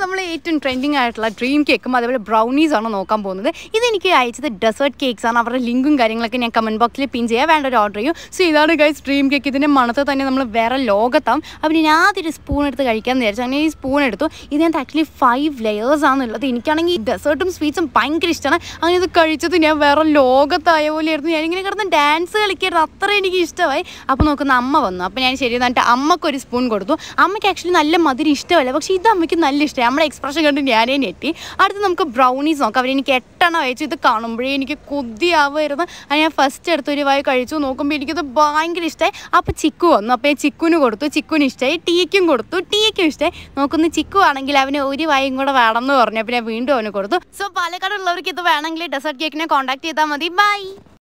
നമ്മൾ ഏറ്റവും ട്രെൻഡിങ് ആയിട്ടുള്ള ഡ്രീം കേക്കും അതേപോലെ ബ്രൗണീസ് ആണ് നോക്കാൻ പോകുന്നത് ഇതെനിക്ക് അയച്ചത് ഡെസേർട്ട് കേക്ക്സ് ആണ് അവരുടെ ലിങ്കും കാര്യങ്ങളൊക്കെ ഞാൻ കമൻറ്റ് ബോക്സിൽ പിൻ ചെയ്യാൻ വേണ്ട ഒരു ഓർഡർ ചെയ്യും സോ ഇതാണ് ഗൈസ് ഡ്രീം കേക്ക് ഇതിൻ്റെ മണത്ത് തന്നെ നമ്മൾ വേറെ ലോകത്താവും അപ്പം ഞാൻ ആദ്യം ഒരു സ്പൂൺ എടുത്ത് കഴിക്കാമെന്ന് വിചാരിച്ചു അങ്ങനെ ഈ സ്പൂൺ എടുത്തു ഇതിനകത്ത് ആക്ച്വലി ഫൈവ് ലെയേഴ്സ് ആണുള്ളത് എനിക്കാണെങ്കിൽ ഡെസേർട്ടും സ്വീറ്റ്സും ഭയങ്കര ഇഷ്ടമാണ് അങ്ങനെ ഇത് കഴിച്ചത് ഞാൻ വേറെ ലോകത്തായ പോലെയായിരുന്നു ഞാനിങ്ങനെ കിടന്ന് ഡാൻസ് കളിക്കായിരുന്നു അത്ര എനിക്ക് ഇഷ്ടമായി അപ്പോൾ നോക്കുന്ന അമ്മ വന്നു അപ്പോൾ ഞാൻ ശരി എന്നിട്ട് അമ്മക്ക് ഒരു സ്പൂൺ കൊടുത്തു അമ്മയ്ക്ക് ആക്ച്വലി നല്ല മധുരം ഇഷ്ടമല്ല പക്ഷേ ഇത് അമ്മയ്ക്ക് നല്ല ഇഷ്ടമായി നമ്മുടെ എക്സ്പ്രഷൻ കണ്ട് ഞാനേ ഞെട്ടി അടുത്ത് നമുക്ക് ബ്രൗണീസ് നോക്കാം അവർ എനിക്ക് എട്ടെണ്ണം അയച്ചു ഇത് കാണുമ്പോഴേ എനിക്ക് കൊതിയാവുമായിരുന്നു അത് ഞാൻ ഫസ്റ്റ് എടുത്ത് ഒരു വായി കഴിച്ചു നോക്കുമ്പോൾ എനിക്കത് ഭയങ്കര ഇഷ്ടമായി അപ്പോൾ ചിക്കു വന്നു അപ്പോൾ ഞാൻ ചിക്കുന് കൊടുത്തു ചിക്കുന് ഇഷ്ടമായി ടീക്കും കൊടുത്തു ടീക്കും ഇഷ്ടമായി നോക്കുന്ന ചിക്കു ആണെങ്കിൽ അവന് ഒരു വായും കൂടെ വേണമെന്ന് പറഞ്ഞു അപ്പോൾ ഞാൻ വീണ്ടും അവന് കൊടുത്തു സോ പാലക്കാട് ഉള്ളവർക്ക് ഇത് വേണമെങ്കിൽ ഡെസേർട്ട് കേക്കിനെ കോൺടാക്ട് ചെയ്താൽ മതി ബൈ